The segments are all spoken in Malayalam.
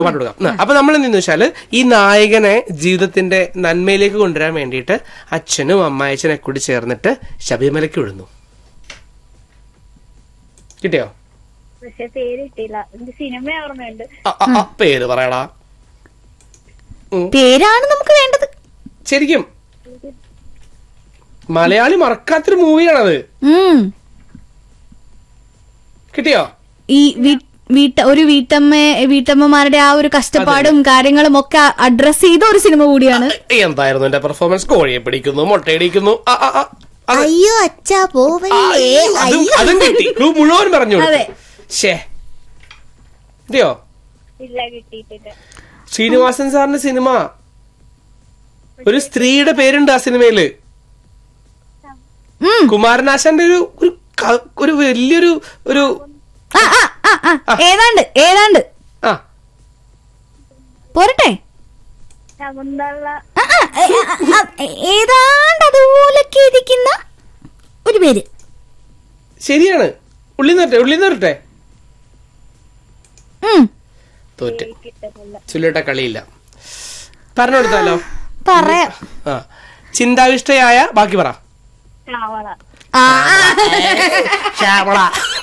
പാട്ട് കൊടുക്കാം ആ, അപ്പൊ നമ്മൾ എന്തെന്ന് വെച്ചാല് ഈ നായകനെ ജീവിതത്തിന്റെ നന്മയിലേക്ക് കൊണ്ടുവരാൻ വേണ്ടിയിട്ട് അച്ഛനും അമ്മായച്ചനെ കൂടി ചേർന്നിട്ട് ശബരിമലയ്ക്ക് വിടുന്നു കിട്ടിയോ പക്ഷെ പേര് കിട്ടിയില്ല എനിക്ക് സിനിമ ഓർമ്മയുണ്ട് ആ, ആ, ആ, പേര് പറയടാ പേരാണ് നമുക്ക് വേണ്ടത് ശരിക്കും മലയാളി മറക്കാത്തൊരു മൂവിയാണത് ഉം കിട്ടിയോ ഈ വീ- വീട്ട ഒരു വീട്ടമ്മ വീട്ടമ്മമാരുടെ ആ ഒരു കഷ്ടപ്പാടും കാര്യങ്ങളും ഒക്കെ അഡ്രസ് ചെയ്ത ഒരു സിനിമ കൂടിയാണ് എന്തായിരുന്നു എന്റെ പെർഫോമൻസ് കോഴിയെ പിടിക്കുന്നു മുട്ടയടിക്കുന്നു ആ, ആ, ആ. അത് അയ്യോ അച്ഛാ ആ, പോവല്ലേ അതും അതും കിട്ടി ക്ലൂ മുഴുവൻ പറഞ്ഞു അതെ. ഷേ കിട്ടിയോ ഇല്ല കിട്ടിയിട്ടില്ല ശ്രീനിവാസൻ സാറിന്റെ സിനിമ ഒരു സ്ത്രീയുടെ പേരുണ്ട് ആ സിനിമയില് ഉം. കുമാരനാശാന്റെ ഒരു ഒരു ക- ഒരു വലിയൊരു ഒരു ആ, ആ, ആ, ആ. ഏതാണ്ട് ഏതാണ്ട് ആ പോരട്ടെ ശകുന്തള ആ, ആ, ഏ, ആ, ആ, ഏതാണ്ട് അതുപോലൊക്കെ ഇരിക്കുന്ന ഒരു പേര് ശരിയാണ് ഉള്ളി നിറട്ടെ ഉള്ളി നിറട്ടെ ഉം. തോറ്റ് കിട്ടുന്നില്ല ചുല്ലിട്ട കളിയില്ല പറഞ്ഞു കൊടുത്താലോ പറയാം ആ ചിന്താവിഷ്ടയായ ബാക്കി പറ ശ്രാവണ ആ, ആ. ശ്യാമള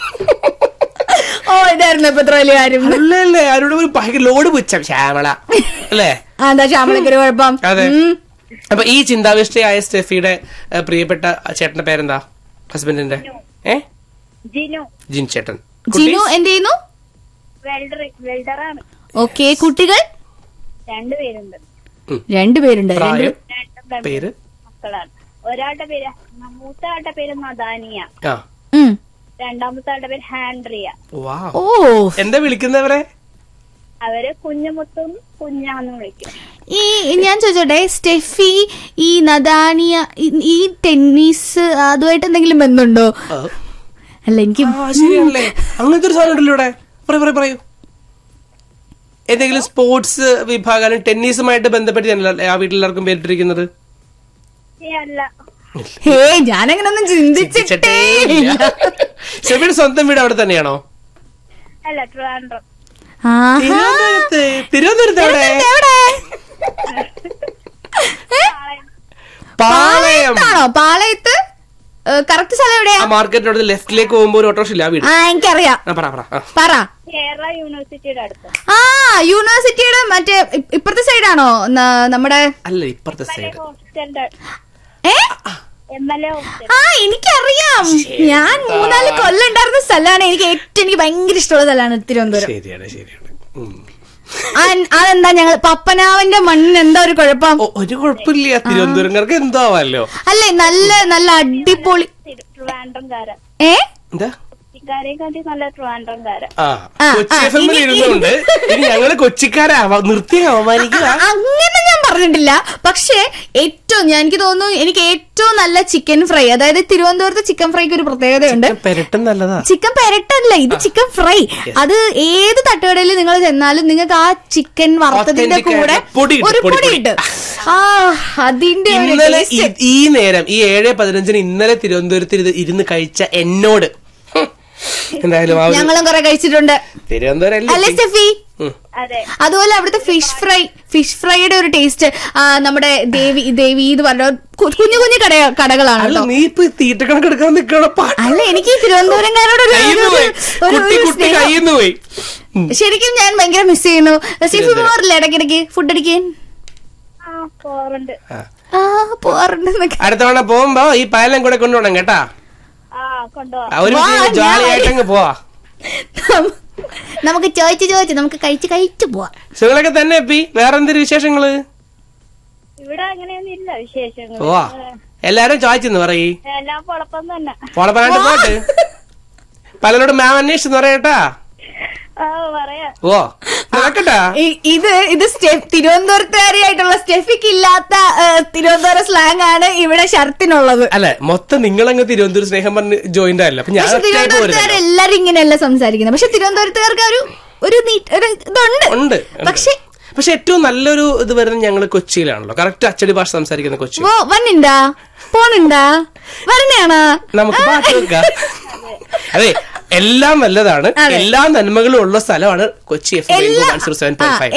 ഓ ഇതായിരുന്നു ഇപ്പൊ ഇത്ര വലിയ കാര്യം അല്ലല്ലേ ആരോട് ഒരു ഭയങ്കര ലോഡ് പുച്ഛം ശ്യാമള അല്ലേ ആ, എന്താ ശ്യാമളയ്ക്ക് ഒരു കുഴപ്പം അതെ ഉം. അപ്പൊ ഈ ചിന്താവിഷ്ടയായ സ്റ്റെഫിയുടെ ഏ, പ്രിയപ്പെട്ട ചേട്ടന്റെ പേരെന്താ ഹസ്ബൻഡിന്റെ ഏ ജിനു ജിൻ ചേട്ടൻ ജിനു എന്ത് ചെയ്യുന്നു വെൽഡർ വെൽഡറാണ് ഓക്കെ കുട്ടികൾ രണ്ടുപേരുണ്ട് രണ്ടുപേരുണ്ട് രണ്ട് പ്രായം രണ്ടും പേര് മക്കളാണ് ഒരാളുടെ പേര് മൂത്ത ആളുടെ പേര് നദാനിയ ആ ഉം. രണ്ടാമത്തെ ആളുടെ പേര് ഹാൻഡ്രിയ വാ ഓ എന്താ വിളിക്കുന്നവരെ അവര് കുഞ്ഞുമുത്തും കുഞ്ഞാന്ന് വിളിക്കും ഈ ഞാൻ ചോദിച്ചോട്ടെ സ്റ്റെഫി ഈ നദാനിയ ഈ- ഈ ടെന്നീസ് അതുമായിട്ട് എന്തെങ്കിലും ബന്ധമുണ്ടോ ആ. അല്ല എനിക്ക് ആ ശരിയാണല്ലേ അങ്ങനത്തെ ഒരു സാധനം ഉണ്ടല്ലോ ഇവിടെ പറയൂ പറയൂ പറയൂ ഏതെങ്കിലും സ്പോർട്സ് വിഭാഗം ടെന്നീസുമായിട്ട് ബന്ധപ്പെട്ട് തന്നെയല്ലേ ആ വീട്ടിലെല്ലാവർക്കും പേരിട്ടിരിക്കുന്നത് ഏ അല്ല ഹേ ഞാനങ്ങനൊന്നും ചിന്തിച്ചിട്ടേ ഇല്ല. ഷെബിയുടെ സ്വന്തം വീട് അവിടെ തന്നെയാണോ അല്ല ട്രിവാൻഡ്രം ആഹാ. തിരുവനന്തപുരത്ത് തിരുവനന്തപുരത്ത് എവിടെ എവിടെ പാളയം ആണോ പാളയത്ത് കറക്റ്റ് സ്ഥലം എവിടെയാ ആ മാർക്കറ്റിനോട് ലെഫ്റ്റിലേക്ക് പോകുമ്പോ ഒരു ഓട്ടോറിക്ഷ ഇല്ല ആ വീട് ആ എനിക്കറിയാം ആ പറ പറ ആ. പറ കേരള യൂണിവേഴ്സിറ്റിയുടെ അടുത്ത് ആ യൂണിവേഴ്സിറ്റിയുടെ മറ്റേ ഇ- ഇപ്പുറത്തെ സൈഡാണോ ന- നമ്മുടെ അല്ല ഇപ്പുറത്തെ സൈഡ് ഹോസ്റ്റലിന്റെ ഏ എം എൽ എ ഹോസ്റ്റൽ ആ എനിക്കറിയാം ഞാൻ മൂന്നാല് കൊല്ലം ഉണ്ടായിരുന്ന സ്ഥലമാണ് എനിക്ക് ഏറ്റവും എനിക്ക് ഭയങ്കര ഇഷ്ടമുള്ള സ്ഥലമാണ് തിരുവനന്തപുരം ശരിയാണ് ശരിയാണ് ഉം. ആ, അതെന്താ ഞങ്ങൾ പപ്പനാവന്റെ മണ്ണിന് എന്താ ഒരു കുഴപ്പം ഓ, ഒരു കുഴപ്പമില്ല തിരുവനന്തപുരംകാർക്ക് എന്താവാലോ അല്ലേ നല്ല നല്ല അടിപൊളി ട്രിവാൻഡ്രംകാര ഏ എന്താ കൊച്ചിക്കാരെയും കാട്ടി നല്ല ട്രിവാൻഡ്രംകാര ആ ആ, കൊച്ചി ആ, എഫ് എമ്മിൽ ഇനി- ഇരുന്നുകൊണ്ട് ഇനി ഞങ്ങള് കൊച്ചിക്കാരെ നിർത്തി അവമാനിക്കുക അങ്ങനെ ഞാൻ പറഞ്ഞിട്ടില്ല പക്ഷേ ഏറ്റവും ഞാൻ എനിക്ക് തോന്നുന്നു എനിക്ക് ഏറ്റവും നല്ല ചിക്കൻ ഫ്രൈ അതായത് തിരുവനന്തപുരത്ത് ചിക്കൻ ഫ്രൈക്ക് ഒരു പ്രത്യേകതയുണ്ട് പെരട്ടും നല്ലതാ ചിക്കൻ പെരട്ടല്ല ഇത് ചിക്കൻ ഫ്രൈ അത് ഏത് തട്ടുകടയിൽ നിങ്ങൾ ചെന്നാലും നിങ്ങൾക്ക് ആ ചിക്കൻ വറുത്തതിന്റെ Authentic കൂടെ ആയിട്ടുള്ള പൊടി ഇട്ട്, ഒരു പൊടി, പൊടി പൊടി. ഇട്ട് ആ അതിന്റെ ഒരു ഇന്നലെ taste. ഈ- ഈ നേരം ഈ ഏഴ് പതിനഞ്ചിന് ഇന്നലെ തിരുവനന്തപുരത്ത് ഇത് ഇരുന്ന് കഴിച്ച എന്നോട് ഹും. എന്തായാലും ആ ഒരു ഞങ്ങളും കുറെ കഴിച്ചിട്ടുണ്ട് തിരുവനന്തപുരം അല്ലേ അല്ലേ സ്റ്റെഫി ഉം. അതെ അതുപോലെ അവിടുത്തെ ഫിഷ് ഫ്രൈ ഫിഷ് ഫ്രൈയുടെ ഒരു ടേസ്റ്റ് നമ്മുടെ ദേവി ദേവി എന്ന് പറഞ്ഞ കു- കുഞ്ഞു കുഞ്ഞു കട കടകളാണ് അല്ല കേട്ടോ നീ ഇപ്പൊ തീറ്റ കണക്ക് എടുക്കാൻ നിൽക്കണ പാട്ട് അല്ല എനിക്ക് ഈ തിരുവനന്തപുരംകാരോട് ഒരു- കയ്യിന്ന് ഒരു- പോയി ഒരു- കുട്ടി ഒരു കുട്ടി സ്നേഹം. കയ്യിന്ന് പോയി ഉം. ശരിക്കും ഞാൻ ഭയങ്കര മിസ് ചെയ്യുന്നു സ്റ്റെഫി പോറില്ല ഇടയ്ക്കിടയ്ക്ക് ഫുഡ് അടിക്കാൻ ആ പോറുണ്ട് ആ. ആ പോറുണ്ടെന്നൊക്കെ അടുത്ത തവണ പോകുമ്പോ ഈ പാലം കൂടെ കൊണ്ടുപോകണം കേട്ടാ ആ കൊണ്ടുപോവാം ആ, ഒരു വാ, ഞാൻ ജോളിയായിട്ട് അങ്ങ് പോവാ നമുക്ക് ചോദിച്ച് ചോദിച്ച് നമുക്ക് കഴിച്ച് കഴിച്ചു പോവാം സുഖങ്ങളൊക്കെ തന്നെ എപ്പി വേറെന്തൊരു വിശേഷങ്ങള് ഇവിടെ അങ്ങനെയൊന്നും ഇല്ല വിശേഷങ്ങൾ ഓ എല്ലാരും ചോദിച്ചെന്ന് പറയ് എല്ലാം കുഴപ്പം തന്നെ പോളപ്പനായിട്ട് പോട്ട് പലരോടും മാം അന്വേഷിച്ചെന്ന് പറയട്ടാ ആ പറയാ ഓ നടക്കട്ടാ ഇ- ഇത് ഇത് സ്റ്റെഫ് തിരുവനന്തപുരത്തുകാരിയായിട്ടുള്ള സ്റ്റെഫിക്ക് ഇല്ലാത്ത ഏ, തിരുവനന്തപുരം സ്ലാങ് ആണ് ഇവിടെ ഷർത്തിനുള്ളത് അല്ല മൊത്തം നിങ്ങളങ്ങ് തിരുവനന്തപുരം സ്നേഹം പറഞ്ഞ് ജോയിന്റ് ആയല്ലോ അപ്പൊ ഞാൻ പക്ഷെ ഒറ്റയായിട്ട് തിരുവനന്തപുരത്തുകാർ പോരുന്നല്ലോ. എല്ലാരും ഇങ്ങനെയല്ല സംസാരിക്കുന്നത് പക്ഷെ തിരുവനന്തപുരത്തുകാർക്ക് ഒരു ഒരു നീ- ഒരു ഇതുണ്ട് ഉണ്ട് പക്ഷെ പക്ഷെ ഏറ്റവും നല്ലൊരു ഇത് വരുന്നത് ഞങ്ങൾ കൊച്ചിയിലാണല്ലോ കറക്റ്റ് അച്ചടി ഭാഷ സംസാരിക്കുന്ന കൊച്ചി ഓ വന്നിണ്ടാ പോണുണ്ടാ വരണയാണോ നമുക്ക് പാട്ട് വെക്കാം അതെ എല്ലാം നല്ലതാണ് അതെ. എല്ലാ നന്മകളും ഉള്ള സ്ഥലമാണ് കൊച്ചി എഫ് എല്ലാ- one zero seven point ah, five